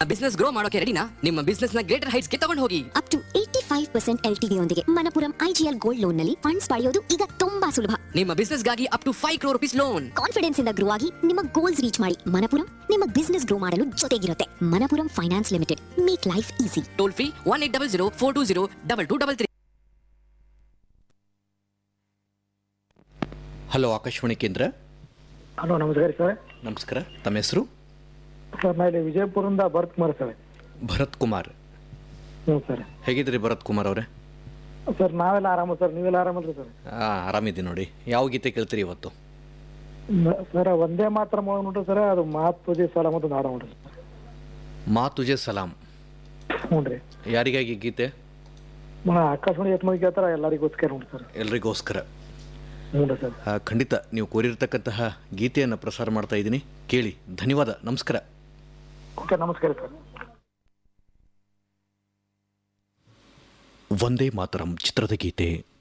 business grow ಮಾಡೋಕೆ ರೆಡಿನಾ ನಿಮ್ಮ ಬಿಸ್ನೆಸ್ ನ ಗ್ರೇಟರ್ ಹೈಟ್ಸ್ ಗೆ ತಗೊಂಡು ಹೋಗಿ up to eighty five percent L ಯೊಂದಿಗೆ ಮನಪುರಂ ಐಜಿಎಲ್ ಗೋಲ್ಡ್ ಲೋನ್ ನಲ್ಲಿ ಫಂಡ್ಸ್ ಪಡೆಯೋದು ಈಗ ತುಂಬಾ ಸುಲಭ ನಿಮ್ಮ ಬಿಸ್ನೆಸ್ ಗಾಗಿ up to five crore rupees loan confidence ಇಂದ ಗ್ರೋ ಆಗಿ ನಿಮ್ಮ ಗೋಲ್ಸ್ ರೀಚ್ ಮಾಡಿ ಮನಪುರಂ ನಿಮ್ಮ ಬಿಸ್ನೆಸ್ ಗ್ರೋ ಮಾಡಲು ಜೊತೆಗಿರುತ್ತೆ Manappuram finance limited make life easy toll free one eight double zero four two zero double two double three hello Akashvani ಕೇಂದ್ರ hello ನಮಸ್ಕಾರ sir ನಮಸ್ಕಾರ ತಮ್ಮ ಹೆಸರು ಸರ್ ನಾ ಇಲ್ಲಿ ವಿಜಯಪುರದಿಂದ ಭರತ್ ಕುಮಾರ್ ಸರ್ ಭರತ್ ಕುಮಾರ್ ಹ್ಞೂ ಸರ್ ಹೇಗಿದ್ದೀರಿ ಭರತ್ ಕುಮಾರ್ ಅವರೇ ಸರ್ ನಾವೆಲ್ಲ ಆರಾಮ ಸರ್ ನೀವೆಲ್ಲ ಆರಾಮಲ್ರಿ ಸರ್ ಹಾಂ ಆರಾಮಿದ್ದೀನಿ ನೋಡಿ ಯಾವ ಗೀತೆ ಕೇಳ್ತೀರಿ ಇವತ್ತು ನ- ಸರ್ ಒಂದೇ ಮಾತ್ರ ಮಗ ನೋಡ್ರಿ ಸರ್ ಅದು ಮಾತು ತುದಿ ಸಾಲ ಮತ್ತು ನಾಡ ನೋಡ್ರಿ ಸರ್ ಮಾ ತುಜೆ ಸಲಾಂ ಹ್ಞೂ ರೀ ಯಾರಿಗಾಗಿ ಗೀತೆ ಮ ಆಕಾಶವಾಣಿ ಎಷ್ಟು ಮಂದಿ ಕೇಳ್ತಾರ ಎಲ್ಲರಿಗೋಸ್ಕರ ನೋಡ್ರಿ ಸರ್ ಎಲ್ರಿಗೋಸ್ಕರ ಹ್ಞೂ ರೀ ಸರ್ ಆ, ಖಂಡಿತ ನೀವು ಕೋರಿರ್ತಕ್ಕಂತಹ ಗೀತೆಯನ್ನು ಪ್ರಸಾರ ಮಾಡ್ತಾ ಇದ್ದೀನಿ ಕೇಳಿ ಧನ್ಯವಾದ ನಮಸ್ಕಾರ ಓಕೆ ನಮಸ್ಕಾರ ಸರ್ ಒಂದೇ ಮಾತರಂ ಚಿತ್ರದ ಗೀತೆ